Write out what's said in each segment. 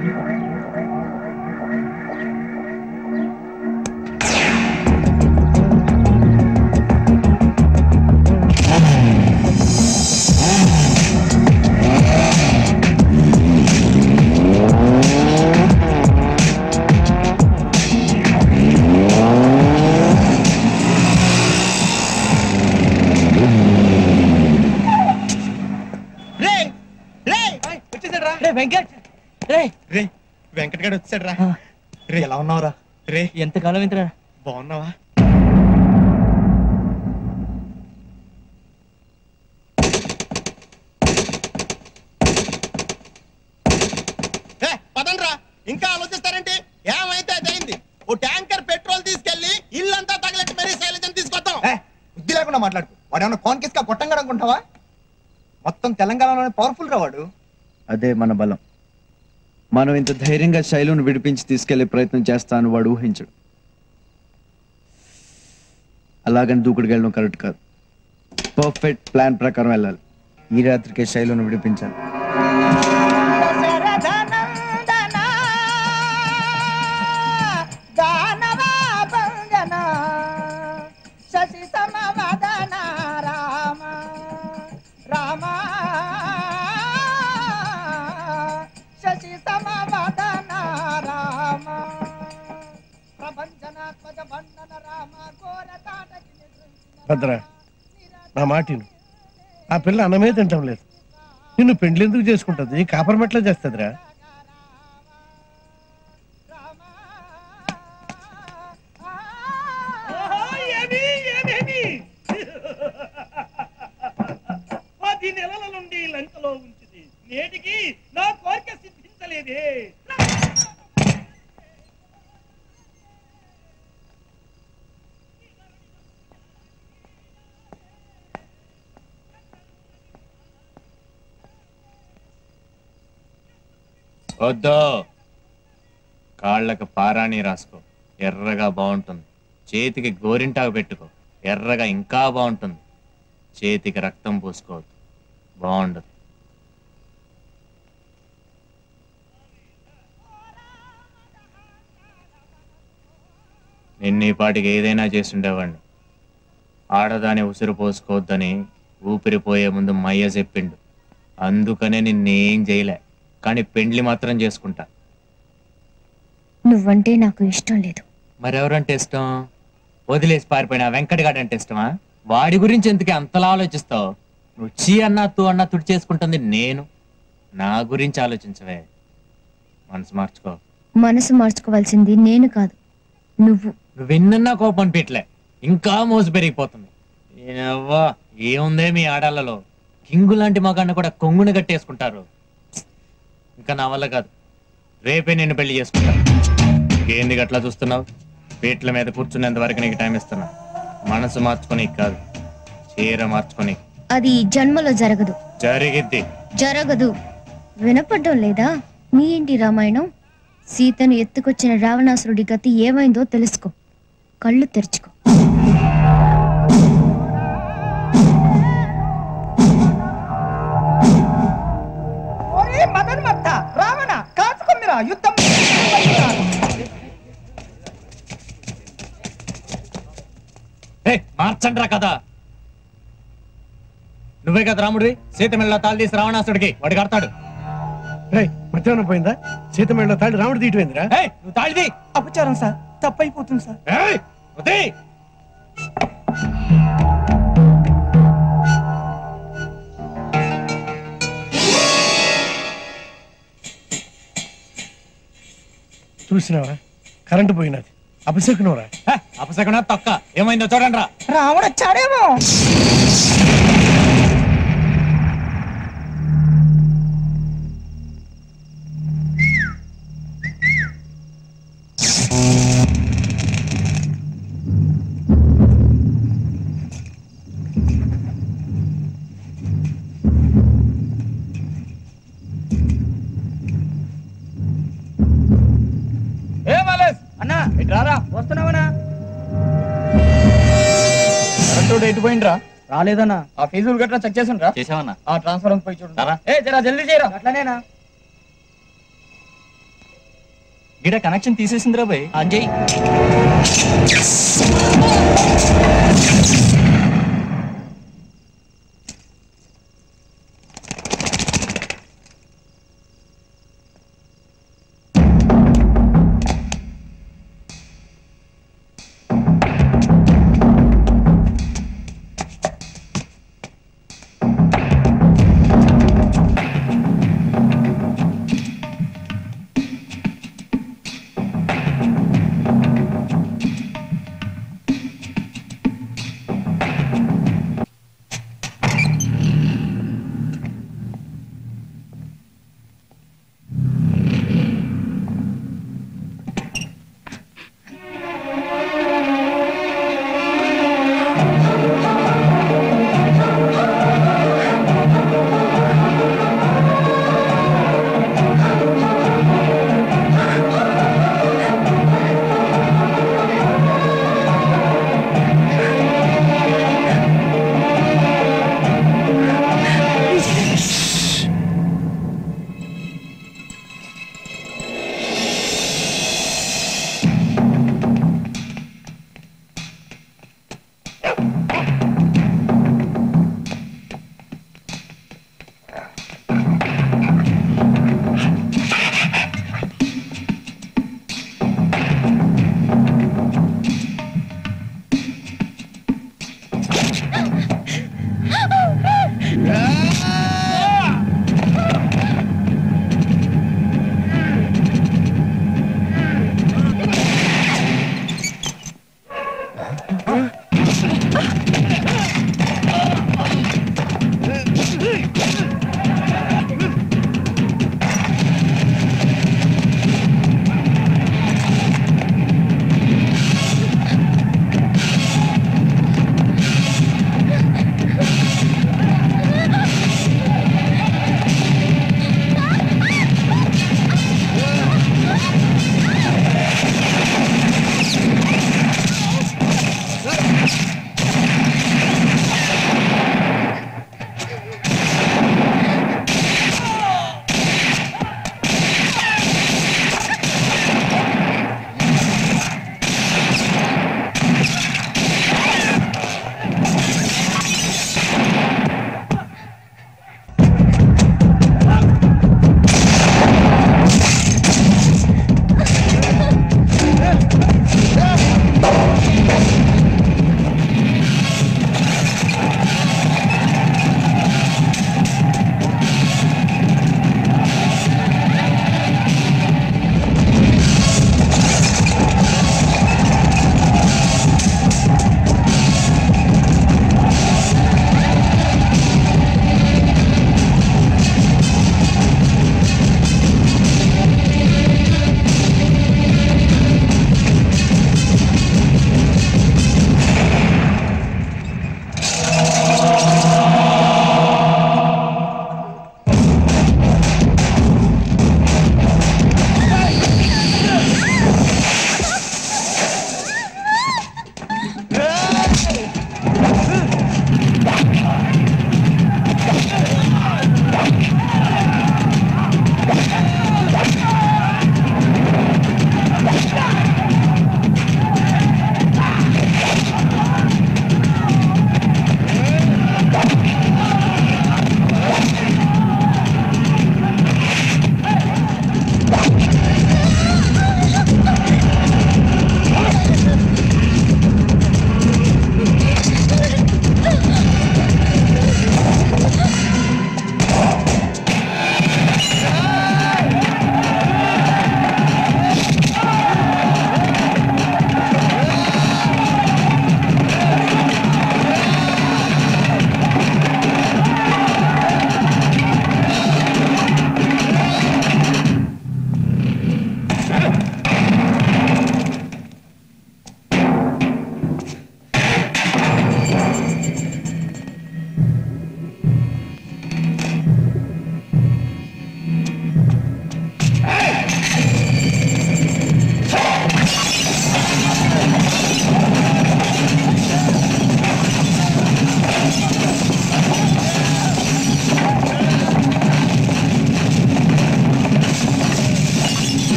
రే రే వచ్చేసాడు రా రే వెంకట్ రే రే వెంకట్ గారు వచ్చాడు రా ఆ. రే ఎలా ఉన్నావురా రే ఎంతకాలం ఇంతరా బాగున్నావా ఏ, పదండ్రా ఇంకా ఆలోచిస్తారంటే ఏమైతే అదైంది ఓ ట్యాంకర్ పెట్రోల్ తీసుకెళ్లి ఇల్లంతా తగలెట్టి మరీ శైలజం తీసుకొద్దాం బుద్ధి లేకుండా మాట్లాడుకో వాడు ఏమన్నా కాన్కిస్ గా కొట్టంగా అనుకుంటావా మొత్తం తెలంగాణలోనే పవర్ఫుల్ రా వాడు అదే మన బలం మనం ఇంత ధైర్యంగా శైలును విడిపించి తీసుకెళ్లే ప్రయత్నం చేస్తాను వాడు ఊహించడు అలాగని దూకుడికి వెళ్ళడం కరెక్ట్ కాదు పర్ఫెక్ట్ ప్లాన్ ప్రకారం వెళ్ళాలి ఈ రాత్రికే శైలును విడిపించాలి శశి సమవదన రామ రామ శశి సమవదన రామ ప్రపంచనాత్మక బంధన రామ ఘోర తాటకి భద్ర నా మాటిను ఆ పిల్ల అన్నమే తింటం లేదు నిన్ను పెండ్లు ఎందుకు చేసుకుంటుంది కాపరమెట్లా చేస్తుందిరా పది నెలల నుండి లంకలో ఉంచింది నేటికి నా కోరిక సిద్ధించలేదే వద్దు కాళ్ళకు పారాణి రాసుకో ఎర్రగా బాగుంటుంది చేతికి గోరింటాకు పెట్టుకో ఎర్రగా ఇంకా బాగుంటుంది చేతికి రక్తం పూసుకోవద్దు బాగుండదు నిన్న ఈ పాటికి ఏదైనా చేసుండేవాడిని ఆడదాని ఉసిరు పోసుకోవద్దని ఊపిరిపోయే ముందు మయ్య చెప్పిండు అందుకనే నిన్నేం చేయలే కానీ పెండ్లి మాత్రం చేసుకుంటా నువ్వంటే నాకు ఇష్టం లేదు మరెవరంటే ఇష్టం వదిలేసి పారిపోయిన వెంకటగాడు అంటే ఇష్టమా వాడి గురించి ఎందుకు అంతలా ఆలోచిస్తావు నువ్వు చీ అన్నా తూ అన్నా తుడి చేసుకుంటుంది నేను నా గురించి ఆలోచించవే మనసు మార్చుకో మనసు మార్చుకోవాల్సింది నేను కాదు నువ్వు నువ్వు విన్నన్నా కోపం పీట్లే ఇంకా మోసు పెరిగిపోతుంది ఏవ్వా, ఏముందే మీ ఆడాళ్ళలో కింగు లాంటి మగాన్ని కూడా కొంగుని కట్టేసుకుంటారు ఇంకా నా వల్ల కాదు రేపే నేను పెళ్లి చేసుకుంటా ఏంది అట్లా చూస్తున్నావు పీట్ల మీద కూర్చునేంత వరకు నీకు టైం ఇస్తున్నా మనసు మార్చుకొని కాదు చీర మార్చుకొని అది ఈ జన్మలో జరగదు జరిగిద్ది జరగదు వినపడ్డం లేదా నీ ఏంటి రామాయణం సీతను ఎత్తుకొచ్చిన రావణాసురుడి గతి ఏమైందో తెలుసుకో కళ్ళు తెరుచుకో ఓరే మదన్ మత్త రావణ కాచుకుందిరా యుద్ధం మార్చండ్రా కదా నువ్వే కదా రాముడివి సీత మెల్ల తాళి తీసి రావణాసుడికి వాడు కడతాడు రేయ్, మధ్యాహ్నం పోయిందా సీతమేళ్ళ తాళి రాముడు తీయటమైందిరా ఏయ్, నువ్వు తాళిది అపచారం సార్ తప్పైపోతుంది సార్ ఏయ్, వదిలేయ్. చూసినావా కరెంటు పోయినది అపశకునవరా హే, అపశకున తొక్క ఏమైందో చూడండి రా రావణ వచ్చాడేమో ఏ మలేస్ అన్నా ఇటు రారా వస్తున్నావనా కరెంటు డేట్ పోయిండ్రా రాలేదన్నా ఆ ఫీజులు గట్రా చెక్ చేసిండ్రా చేసావన్నా ఆ ట్రాన్స్ఫర్ పోయి చూడు రారా. ఏ జరా జల్దీ చేయరా అట్లనేనా గిడ కనెక్షన్ తీసేసిందిరా భయ్ అంజయ్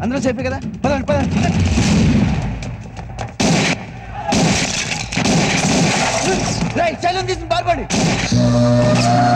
అందరూ సేఫే కదా పదండి పదండి రైట్ శైలం తీసుకుని పారిపోండి